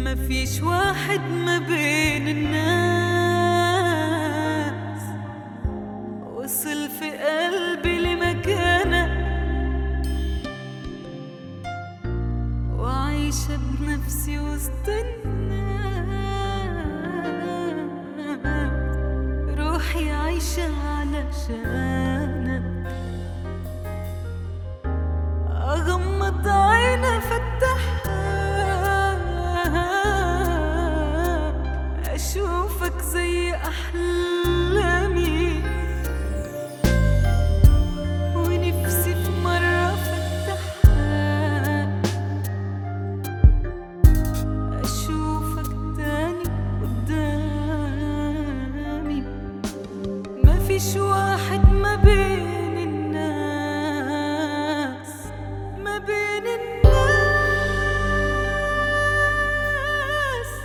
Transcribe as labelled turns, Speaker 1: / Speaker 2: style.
Speaker 1: مفيش واحد ما بين الناس وصل في قلبي لمكانه وعايشة بنفسي وسط الناس روحي عايشة علشانك أغمض عيني أفتحها أشوفك زي أحلامي ونفسي في مرة أفتحها أشوفك تاني قدامي مفيش واحد ما بين الناس ما بين الناس